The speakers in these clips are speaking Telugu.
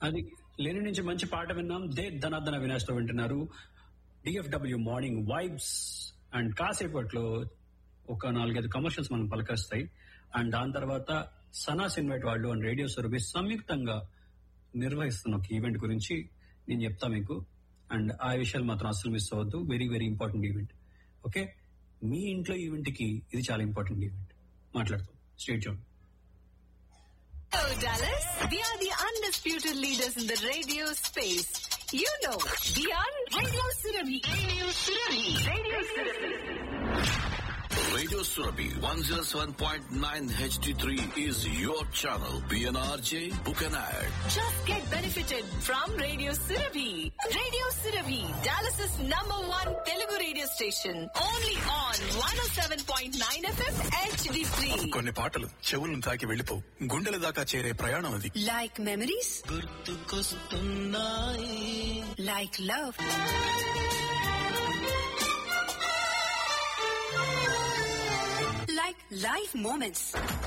అది లేని నుంచి మంచి పాట విన్నాం దే ధనాధన వినాష్ తో వింటున్నారు డిఎఫ్డబ్ల్యూ మార్నింగ్ వైబ్స్ అండ్ కాసేపట్లో ఒక నాలుగైదు కమర్షియల్స్ మనం పలకరిస్తాయి అండ్ దాని తర్వాత సనాస్ ఇన్వైట్ వాళ్ళు అండ్ రేడియో సర్వీస్ సంయుక్తంగా నిర్వహిస్తున్న ఒక ఈవెంట్ గురించి నేను చెప్తా మీకు అండ్ ఆ విషయాలు మాత్రం అసలు మిస్ అవ్వద్దు very very important event okay మీ ఇంట్లో ఈవెంట్ కి ఇది చాలా ఇంపార్టెంట్ ఈవెంట్ మాట్లాడుతాం స్టేట్ చూడండి Hello, Dallas. We are the undisputed leaders in the radio space. You know, we are Radio Surabhi. Radio Surabhi. Radio Surabhi. Radio Surabhi 107.9 HD3 is your channel. PNRJ, book an ad. Just get benefited from Radio Surabhi. Radio Surabhi, Dallas's number one Telugu radio station. Only on 107.9 FM HD3. కొన్ని పాటలు చెవులను తాకి వెళ్ళిపోవు గుండెల దాకా చేరే ప్రయాణం అది Like memories? Like love? Like life moments.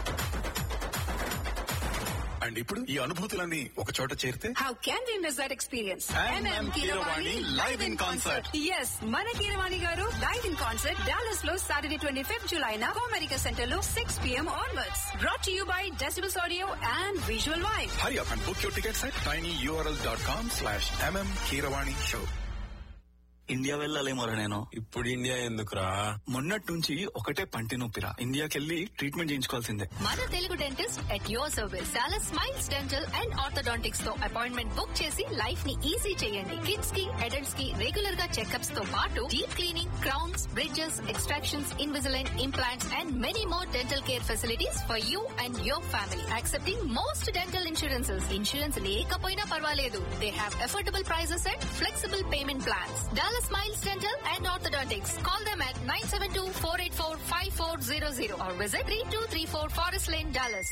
And ఇప్పుడు ఈ అనుభూతులన్నీ ఒక చోట చేరితే How can we miss that experience? MM Keeravani live in concert. Yes, మన Keeravani garu live in concert Dallas లో సాటర్డే ట్వంటీ ఫిఫ్త్ జులై నా అమెరికా సెంటర్ లో six PM onwards brought you by decibels audio and visual vibe hurry up and book your tickets at tiny URL dot com slash MM Keeravani show India వెళ్ళాలేమోరా నేను ఇప్పుడు ఇండియా ఎందుకురా మొన్నటి నుంచి ఒకటే పంటి నొప్పిరా ఇండియాకెళ్ళి ట్రీట్మెంట్ చేయించుకోవాల్సిందే మన Telugu dentist at your service Dallas smiles dental and orthodontics తో అపాయింట్మెంట్ బుక్ చేసి లైఫ్ ని ఈజీ చేయండి కిడ్స్ కి అడల్ట్స్ కి రెగ్యులర్ గా చెకప్స్ తో పాటు deep cleaning crowns bridges extractions Invisalign implants and many more dental care facilities for you and your family accepting most dental insurances insurance లేకపోయినా పర్వాలేదు they have affordable prices and flexible payment plans Dallas smiles dental and orthodontics call them at nine seven two four eight four five four zero zero or visit three two three four Forest Lane Dallas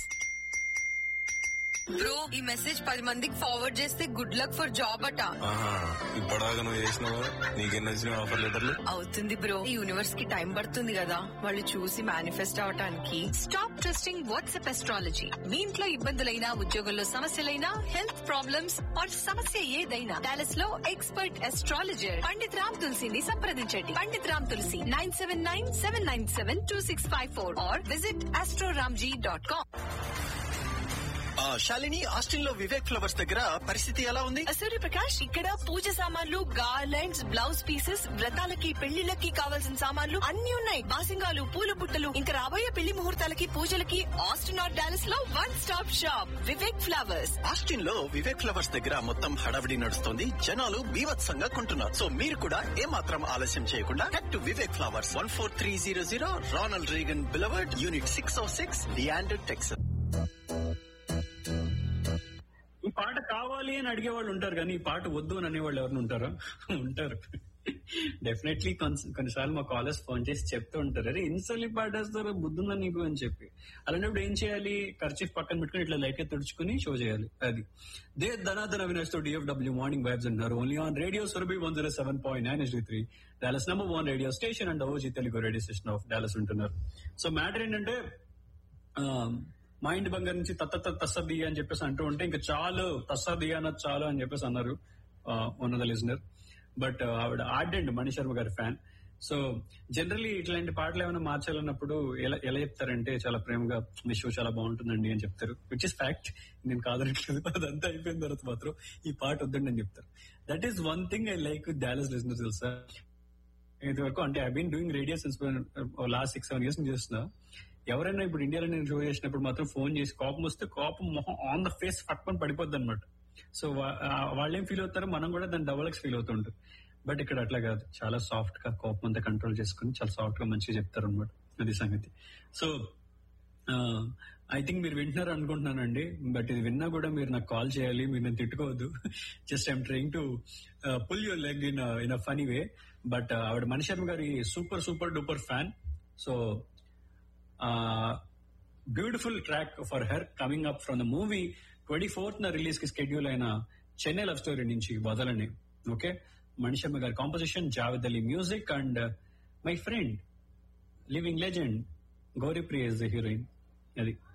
bro ఈ మెసేజ్ పది మందికి ఫార్వర్డ్ చేస్తే గుడ్ లక్ ఫర్ జాబ్ అట ఆహా ఇప్పటిదాకా నువ్వు చేసినావు నీకెన్ని వచ్చిన ఆఫర్ లెటర్లు అవుతుంది బ్రో ఈ యూనివర్స్ కి టైం పడుతుంది కదా వాళ్ళు చూసి మేనిఫెస్ట్ అవటానికి స్టాప్ ట్రస్టింగ్ వాట్సాప్ ఎస్ట్రాలజీ మీ ఇంట్లో ఇబ్బందులైనా ఉద్యోగంలో సమస్యలైనా హెల్త్ ప్రాబ్లమ్స్ ఆర్ సమస్య ఏదైనా డాలస్ లో ఎక్స్పర్ట్ ఎస్ట్రాలజర్ పండిత్ రామ్ తులసిని సంప్రదించండి Pandit Ram Tulasi nine seven nine seven nine seven two six five four or visit Astroramji dot com Shalini Austin లో వివేక్ ఫ్లవర్స్ దగ్గర పరిస్థితి ఎలా ఉంది సూర్యప్రకాష్ ఇక్కడ పూజ సామాన్లు గార్లెండ్స్ బ్లౌజ్ పీసెస్ వ్రతాలకి పెళ్లిళ్ళకి కావాల్సిన సామాన్లు అన్ని ఉన్నాయి బాసింగాలు పూల బుట్టలు ఇంకా రాబోయే పెళ్లి ముహూర్తాలకి పూజలకి ఆస్టిన్ ఆర్ డాలస్ లో one stop shop Vivek Flowers Austin లో వివేక్ ఫ్లవర్స్ దగ్గర మొత్తం హడావిడి నడుస్తుంది జనాలు బీభత్సంగా కొంటున్నారు సో మీరు కూడా ఏమాత్రం ఆలస్యం చేయకుండా head to Vivek Flowers one four three zero zero Ronald Reagan boulevard unit six O six డియాండెడ్ టెక్సస్ ఈ పాట కావాలి అని అడిగేవాళ్ళు ఉంటారు కానీ ఈ పాట వద్దు అని అనేవాళ్ళు ఎవరిని ఉంటారా ఉంటారు డెఫినెట్లీ కొన్నిసార్లు మా కాలేజ్ ఫోన్ చేసి చెప్తూ ఉంటారు అరే ఇన్సల్ పాటేస్తారు బుద్ధుందా నీకు అని చెప్పి అలాంటప్పుడు ఏం చేయాలి ఖర్చు పక్కన పెట్టుకుని ఇట్లా లైట్ తుడుచుకుని షో చేయాలి అది దే ధనాధన అవినాష్ తో డిఎఫ్డబ్ల్యూ మార్నింగ్ వైబ్స్ అంటున్నారు only on radio Surabhi one zero seven point nine S three Dallas number one radio station and OG Telugu radio station of Dallas ఉంటున్నారు సో మ్యాటర్ ఏంటంటే ఆ, మా ఇంటి బంగారు నుంచి తత్త తస్సది అని చెప్పేసి అంటూ ఉంటే ఇంకా చాలు తస్సది అన్నది చాలు అని చెప్పేసి అన్నారు ఉన్నద లిజనర్ బట్ ఆవిడ ardent Mani Sharma garu fan so generally ఇట్లాంటి పాటలు ఏమైనా మార్చాలన్నప్పుడు ఎలా ఎలా చెప్తారంటే చాలా ప్రేమగా మీ షో చాలా బాగుంటుందండి అని చెప్తారు విచ్ ఇస్ ఫ్యాక్ట్ నేను కాదనట్లేదు అదంతా అయిపోయిన తర్వాత మాత్రం ఈ పాట వద్దండి అని చెప్తారు that is one thing I like Dallas listener తెలుసా ఇది వరకు అంటే I been doing radio since last six seven years నుంచి చేస్తున్నా ఎవరైనా ఇప్పుడు ఇండియాలో నేను షో చేసినప్పుడు మాత్రం ఫోన్ చేసి కోపం వస్తే కోపం మొహం ఆన్ ద ఫేస్ పట్టుకొని పడిపోద్ది అనమాట సో వాళ్ళేం ఫీల్ అవుతారో మనం కూడా దాని డబల్ ఎక్స్ ఫీల్ అవుతుంటారు బట్ ఇక్కడ అట్లా కాదు చాలా సాఫ్ట్ గా కోపం అంతా కంట్రోల్ చేసుకుని చాలా సాఫ్ట్ గా మంచిగా చెప్తారు అనమాట అది సంగతి సో ఐ థింక్ మీరు వింటున్నారు అనుకుంటున్నానండి బట్ ఇది విన్నా కూడా మీరు నాకు కాల్ చేయాలి మీరు నేను తిట్టుకోవద్దు just I'm trying to pull your leg in in a funny way but ఆవిడ Mani Sharma garu super super duper fan so beautiful track for her coming up from the movie twenty fourth న రిలీజ్ కి స్కెడ్యూల్ అయిన చెన్నై లవ్ స్టోరీ నుంచి వదలని okay Manisharma garu composition Javed Ali music and my friend living legend Gauri Priya is the heroine అది